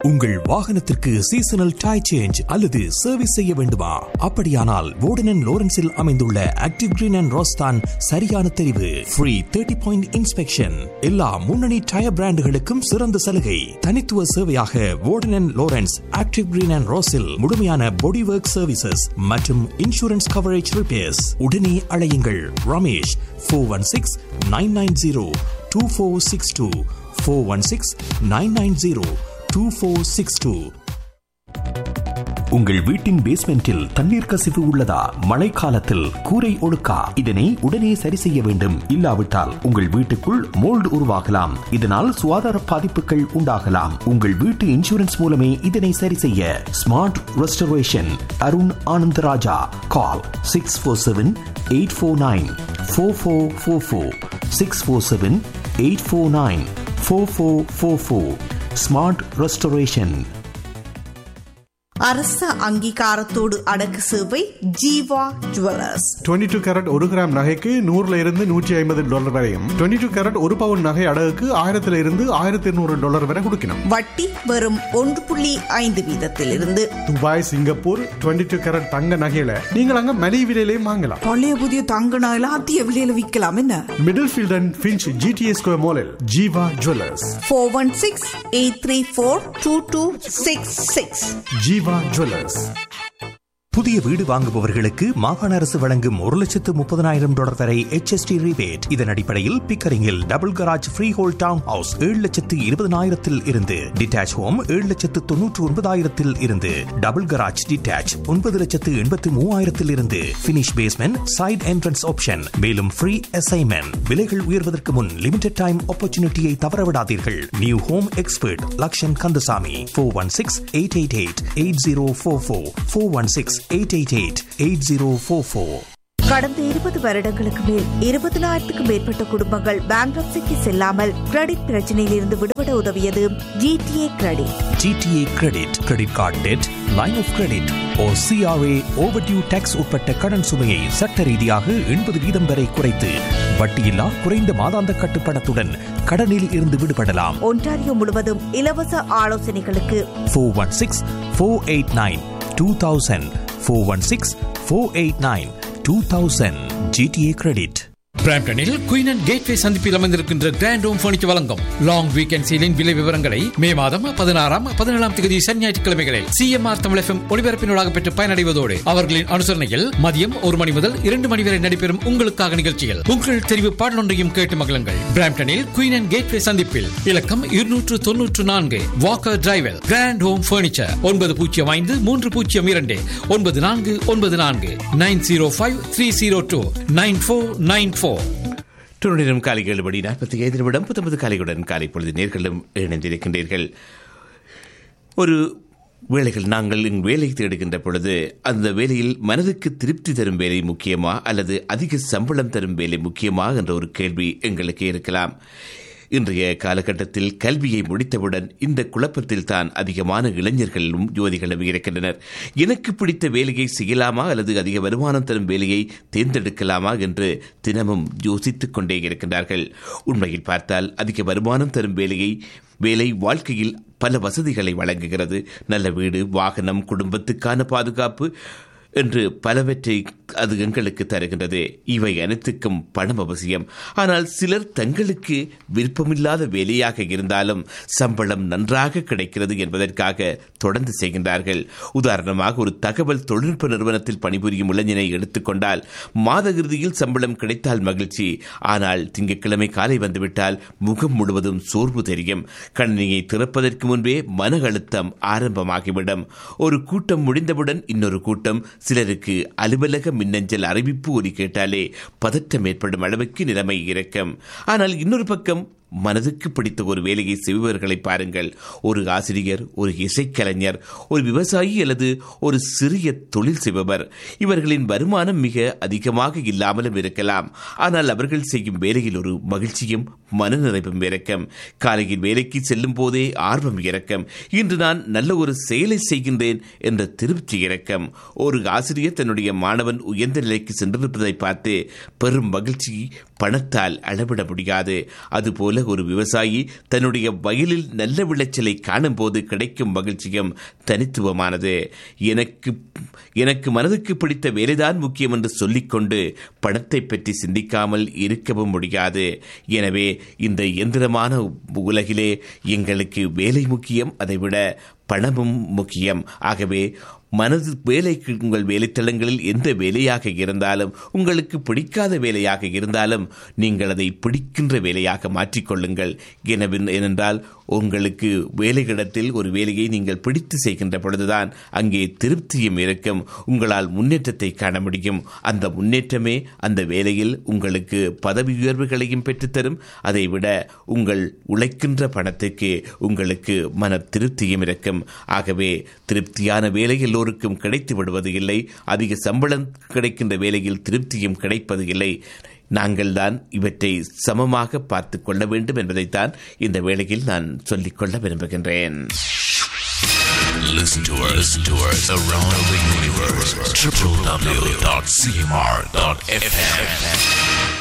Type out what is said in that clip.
உங்கள் வாகனத்திற்கு seasonal tyre change அல்லது சர்வீஸ் செய்ய வேண்டுமா அப்படியானால் வோர்டன் லோரன்ஸில் அமைந்துள்ள ஆக்டிவ் கிரீன் அண்ட் ரோஸ்தான் சரியான தெரிவு ஃப்ரீ தேர்ட்டி பாயிண்ட் இன்ஸ்பெக்ஷன் எல்லா முன்னணி டயர் பிராண்டுகளுக்கும் சிறந்த சலுகை தனித்துவ சேவையாக Warden Lawrence active green and ரோஸில் முழுமையான பாடி ஒர்க் சர்வீசஸ் மற்றும் இன்சூரன்ஸ் கவரேஜ் ரிப்பேர்ஸ் உடனே அழையுங்கள் Ramesh four one six nine nine zero two four six two four one six nine nine zero two four six two உங்கள் வீட்டின் பேஸ்மெண்டில் தண்ணீர் கசிவு உள்ளதா மழைக்காலத்தில் கூரை ஒழுக்கா இதனை உடனே சரி செய்ய வேண்டும் இல்லாவிட்டால் உங்கள் வீட்டுக்குள் மோல்டு உருவாகலாம் இதனால் சுகாதார பாதிப்புகள் உண்டாகலாம் உங்கள் வீட்டு இன்சூரன்ஸ் மூலமே இதனை சரி செய்ய smart restoration Arun Anandaraja call six four seven eight four nine four four four four six four seven eight four nine four four four four smart restoration அரச அங்கீகாரத்தோடு அடக்கு சேவை ஜீவா ஜுவல்லர்ஸ் 22 டூ கேரட் ஒரு கிராம் நகைக்கு நூறுல இருந்து நூற்றி ஐம்பது டாலர் வரையும் 22 டூ கேரட் ஒரு பவுன் நகை அடகுக்கு ஆயிரத்துல இருந்து ஆயிரத்தி இருநூறு டாலர் வரை கொடுக்கணும் வட்டி வெறும் ஒன்று புள்ளி ஐந்து வீதத்திலிருந்து துபாய் சிங்கப்பூர் 22 டூ கேரட் தங்க நகையில நீங்கள் அங்க மலிவு விலையிலையும் வாங்கலாம் பழைய புதிய தங்க நகையில அதிக விலையில விற்கலாம் என்ன Middlefield and Finch GTA square மாலில் Jeeva jewellers four one six eight three four two two six six Jeeva jewellers புதிய வீடு வாங்குபவர்களுக்கு மாகாண அரசு வழங்கும் ஒரு லட்சத்து முப்பதனாயிரம் டாலர் வரை HST rebate இதன் அடிப்படையில் பிக்கரிங்கில் double garage freehold townhouse ஏழு லட்சத்து இருபதனாயிரத்தில் இருந்து டிட்டாச் ஹோம் ஏழு லட்சத்து தொன்னூற்று ஒன்பதாயிரத்தில் இருந்து டபுள் கராஜ் டிட்டாச் ஒன்பது லட்சத்து எண்பத்து மூவாயிரத்தில் இருந்து finish basement side entrance option மேலும் ஃப்ரீ அசைன்மெண்ட் விலைகள் உயர்வதற்கு முன் லிமிடெட் டைம் ஆப்பர்ச்சுனிட்டியை தவறவிடாதீர்கள் new home expert Lakshan Kandasamy four one six eight eight eight eight zero four four four one six eight eight eight eight zero four four கடந்த இருபது வருடங்களுக்கு மேல் இருபதனாயிரத்துக்கும் மேற்பட்ட குடும்பங்கள் பேங்க்ரப்சிக்கு செல்லாமல் கிரெடிட் பிரச்சனையில் இருந்து விடுபட உதவியது GTA credit GTA credit credit card debt line of credit or CRA overdue tax உட்பட்ட கடன் சுமையை சட்ட ரீதியாக எண்பது வீதம் வரை குறைத்து வட்டியில்லா குறைந்த மாதாந்த கட்டுப்பணத்துடன் கடனில் இருந்து விடுபடலாம் ஒன்டாரியோ முழுவதும் இலவச ஆலோசனைகளுக்கு four one six four eight nine two thousand four one six four eight nine two thousand GTA credit பிராம்டனில் குயின் அண்ட் கேட்வே சந்திப்பில் அமைந்திருக்கின்ற கிராண்ட் ஹோம் பர்னிச்சர் வழங்கும் லாங் வீக்கெண்ட் சீலின் விலை விவரங்களை மே மாதம் பதினாறாம் பதினேழாம் தேதி சனி ஞாயிற்றுக்கிழமைகளில் சிஎம்ஆர் தமிழ் எஃப்எம் ஒளிபரப்பினூடாக பெற்று பயனடைவதோடு அவர்களின் அனுசரணையில் மதியம் ஒரு மணி முதல் இரண்டு மணி வரை நடைபெறும் உங்களுக்காக நிகழ்ச்சியில் உங்கள் தெரிவு பாடலொன்றையும் கேட்டு மகிழுங்கள் பிராம்டனில் குயின் அண்ட் கேட்வே சந்திப்பில் இலக்கம் இருநூற்று தொன்னூற்று நான்கு Walker driver grand home furniture ஒன்பது பூஜ்ஜியம் ஐந்து மூன்று பூஜ்ஜியம் இரண்டு ஒன்பது நான்கு ஒன்பது நான்கு nine zero five three zero two nine four nine four துணிடம் காலை ஏழு மணி நாற்பத்தி ஐந்து நிமிடம் பத்தொன்பது காலையுடன் காலை பொழுது நேர்களும் இணைந்திருக்கின்றீர்கள் ஒரு வேலைகள் நாங்கள் இங்கு வேலை தேடுகின்ற பொழுது அந்த வேலையில் மனதுக்கு திருப்தி தரும் வேலை முக்கியமா அல்லது அதிக சம்பளம் தரும் வேலை முக்கியமா என்ற ஒரு கேள்வி எங்களுக்கு இருக்கலாம் இன்றைய காலகட்டத்தில் கல்வியை முடித்தவுடன் இந்த குழப்பத்தில் தான் அதிகமான இளைஞர்களும் யுவதிகளும் இருக்கின்றனர் எனக்கு பிடித்த வேலையை செய்யலாமா அல்லது அதிக வருமானம் தரும் வேலையை தேர்ந்தெடுக்கலாமா என்று தினமும் யோசித்துக் கொண்டே இருக்கின்றார்கள் உண்மையில் பார்த்தால் அதிக வருமானம் தரும் வேலையை வேலை வாழ்க்கையில் பல வசதிகளை வழங்குகிறது நல்ல வீடு வாகனம் குடும்பத்துக்கான பாதுகாப்பு என்று பலவற்றை அது எங்களுக்கு தருகின்றது இவை அனைத்துக்கும் பணம் அவசியம் ஆனால் சிலர் தங்களுக்கு விருப்பமில்லாத வேலையாக இருந்தாலும் சம்பளம் நன்றாக கிடைக்கிறது என்பதற்காக தொடர்ந்து செய்கின்றார்கள் உதாரணமாக ஒரு தகவல் தொழில்நுட்ப நிறுவனத்தில் பணிபுரியும் இளைஞனை எடுத்துக்கொண்டால் மாத இறுதியில் சம்பளம் கிடைத்தால் மகிழ்ச்சி ஆனால் திங்கட்கிழமை காலை வந்துவிட்டால் முகம் முழுவதும் சோர்வு தெரியும் கணினியை திறப்பதற்கு முன்பே மன அழுத்தம் ஆரம்பமாகிவிடும் ஒரு கூட்டம் முடிந்தவுடன் இன்னொரு கூட்டம் சிலருக்கு அலுவலக மின்னஞ்சல் அறிவிப்பு ஒலி கேட்டாலே பதற்றம் ஏற்படும் அளவுக்கு நிலைமை இருக்கும் ஆனால் இன்னொரு பக்கம் மனதுக்கு பிடித்த ஒரு வேலையை செய்பவர்களை பாருங்கள் ஒரு ஆசிரியர் ஒரு இசைக்கலைஞர் ஒரு விவசாயி அல்லது ஒரு சிறிய தொழில் செய்பவர் இவர்களின் வருமானம் மிக அதிகமாக இல்லாமலும் இருக்கலாம் ஆனால் அவர்கள் செய்யும் வேலையில் ஒரு மகிழ்ச்சியும் மனநிறைவும் இறக்கம் காலையில் வேலைக்கு செல்லும் போதே ஆர்வம் இறக்கம் இன்று நான் நல்ல ஒரு செயலை செய்கின்றேன் என்ற திருப்தி இறக்கம் ஒரு ஆசிரியர் தன்னுடைய மாணவன் உயர்ந்த நிலைக்கு சென்றிருப்பதை பார்த்து பெரும் மகிழ்ச்சி பணத்தால் அளவிட முடியாது அதுபோல அதுபோல ஒரு விவசாயி தன்னுடைய வயலில் நல்ல விளைச்சலை காணும் போது கிடைக்கும் மகிழ்ச்சியும் தனித்துவமானது எனக்கு எனக்கு மனதுக்கு பிடித்த வேலைதான் முக்கியம் என்று சொல்லிக்கொண்டு பணத்தை பற்றி சிந்திக்காமல் இருக்கவும் முடியாது எனவே இந்த எந்திரமான உலகிலே எங்களுக்கு வேலை முக்கியம் அதைவிட பணமும் முக்கியம் ஆகவே மனது வேலைக்கு உங்கள் வேலைத்தளங்களில் எந்த வேலையாக இருந்தாலும் உங்களுக்கு பிடிக்காத வேலையாக இருந்தாலும் நீங்கள் அதை பிடிக்கின்ற வேலையாக மாற்றிக்கொள்ளுங்கள் எனவே ஏனென்றால் உங்களுக்கு வேலையிடத்தில் ஒரு வேலையை நீங்கள் பிடித்து செய்கின்ற பொழுதுதான் அங்கே திருப்தியும் இருக்கும் உங்களால் முன்னேற்றத்தை காண முடியும் அந்த முன்னேற்றமே அந்த வேலையில் உங்களுக்கு பதவி உயர்வுகளையும் பெற்றுத்தரும் அதைவிட உங்கள் உழைக்கின்ற பணத்துக்கு உங்களுக்கு மன திருப்தியும் இருக்கும் ஆகவே திருப்தியான வேலை எல்லோருக்கும் கிடைத்து விடுவது இல்லை அதிக சம்பளம் கிடைக்கின்ற வேலையில் திருப்தியும் கிடைப்பது இல்லை நாங்கள் தான் இவற்றை சமமாக பார்த்து கொள்ள வேண்டும் என்பதைத்தான் இந்த வேளையில் நான் சொல்லிக்கொள்ள விரும்புகின்றேன் Listen to us, listen to us around the universe. www.cmr.fm.